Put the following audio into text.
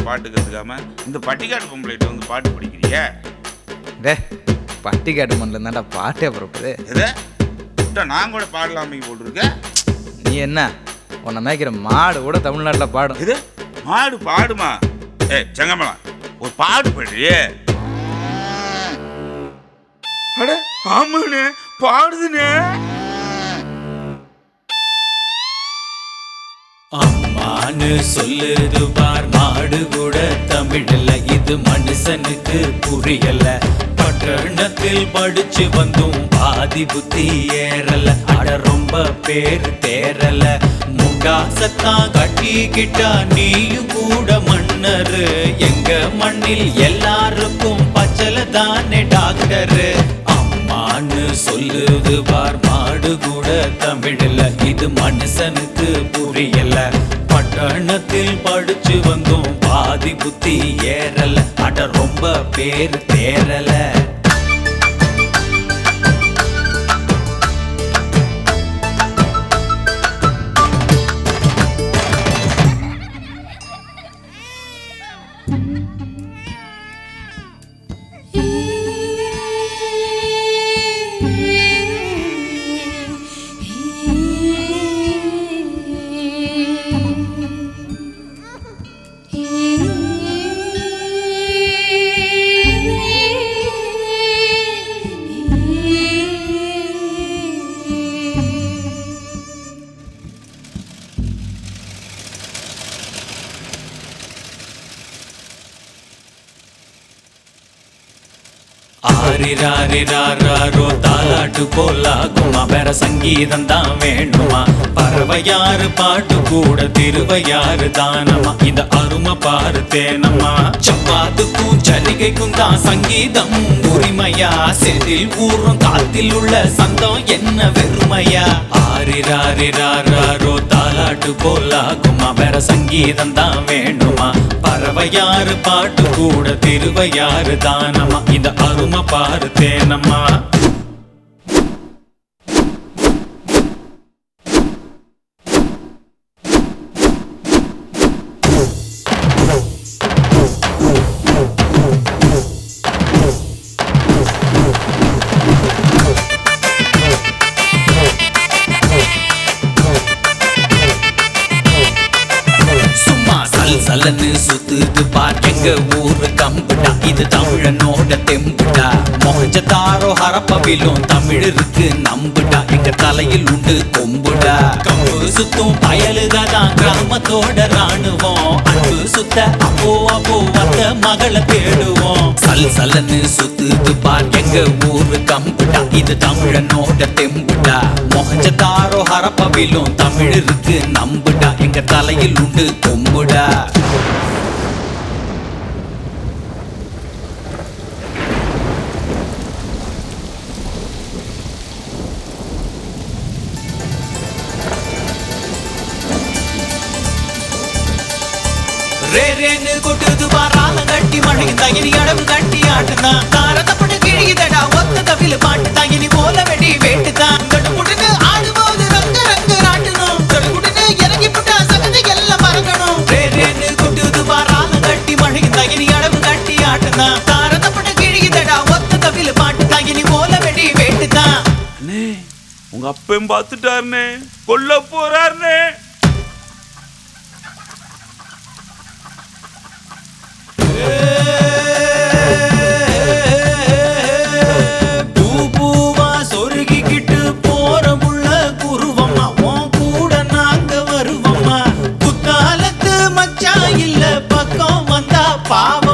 பாட்டு கற்றுக்காம இந்த பட்டிக்காட்டு பொம்பளைகிட்ட வந்து பாட்டு படிக்கிறியே டே பட்டி காட்டு மண்ணில் தான்டா பாட்டே புறப்படுது எதை விட்டா நான் கூட பாடலாமே போட்டிருக்கேன் நீ என்ன உன்னை மேய்க்கிற மாடு கூட தமிழ்நாட்டில் பாடும் இது மாடு பாடுமா ஏ செங்கமலம் ஒரு பாடு பாடுறியே அட ஆமாண்ணே பாடுதுண்ணே அம்மான்னு சொல்லுது பார் மாடு கூட தமிழ்ல இது மனுஷனுக்கு புரியல பட்டணத்தில் படிச்சு வந்தும் பாதி புத்தி ஏறல அட ரொம்ப பேர் தேரல முண்டாசத்தான் கட்டிக்கிட்டா நீயும் கூட மன்னரு எங்க மண்ணில் எல்லாருக்கும் பச்சல தானே டாக்டரு அம்மான்னு சொல்லுது பார் மாடு கூட தமிழ்ல இது மனுஷனுக்கு புரியல பட்டணத்தில் படிச்சு வந்தோம் பாதி புத்தி ஏறல அட ரொம்ப பேர் தேரல ஆரிராரிராரோ தாலாட்டு போலாகுமா வேற சங்கீதம் தான் வேணுமா பறவையாறு பாட்டு கூட திருவையாறு தானமா இந்த அருமை பாரு தேனம்மா சப்பாத்துக்கும் ஜலிகைக்கும் தான் சங்கீதம் உரிமையா செதில் ஊறும் காத்தில் உள்ள சந்தம் என்ன வெறுமையா ஆரிராரிராரோ தாலாட்டு போலாகுமா வேற சங்கீதம் தான் வேணுமா பறவையாறு பாட்டு கூட திருவையாறு தானமா இந்த அருமை பாரு தேனம்மா சும்மா சல் சலன்னு சுத்துது பார் எங்க ஊரு கம்புடா இது தமிழனோட தெம்புடா மொஹஞ்ச தாரோ ஹரப்பவிலும் தமிழ் இருக்கு நம்புடா எங்க தலையில் உண்டு கொம்புடா கம்பு சுத்தும் பயலுக தான் கிராமத்தோட ராணுவம் அன்பு சுத்த அப்போ அப்போ வந்த மகளை தேடுவோம் சல் சலன்னு சுத்துது பார் எங்க ஊரு கம்புடா இது தமிழனோட தெம்புடா மொஹஞ்ச தாரோ ஹரப்பவிலும் தமிழ் இருக்கு நம்புடா எங்க தலையில் உண்டு கொம்புடா ரே ரேன்னு கொட்டுது பாரால கட்டி மழையும் தகினி அடவு கட்டி ஆட்டுதான் தாரதப்பட்டு கிழியுதடா ஒத்த தவில பாட்டு தகினி போல வெடி வேட்டுதான் கடுமுடுன்னு ஆடும்போது ரங்க ரங்க நாட்டணும் கடுமுடுன்னு இறங்கி புட்டா சகதி எல்லாம் மறக்கணும் ரே ரேன்னு கொட்டுது பாரால கட்டி மழையும் தகினி அடவு கட்டி ஆட்டுதான் தாரதப்பட்டு கிழியுதடா ஒத்த தவில பாட்டு தகினி போல வெடி வேட்டுதான் அண்ணே உங்க அப்பையும் பார்த்துட்டாருண்ணே கொல்ல போறாருண்ணே பூ பூவா சொருகிக்கிட்டு போற புள்ள குருவம்மா உன் கூட நாங்க வருவம்மா குத்தாலத்து மச்சான் இல்ல பக்கம் வந்தா பாவ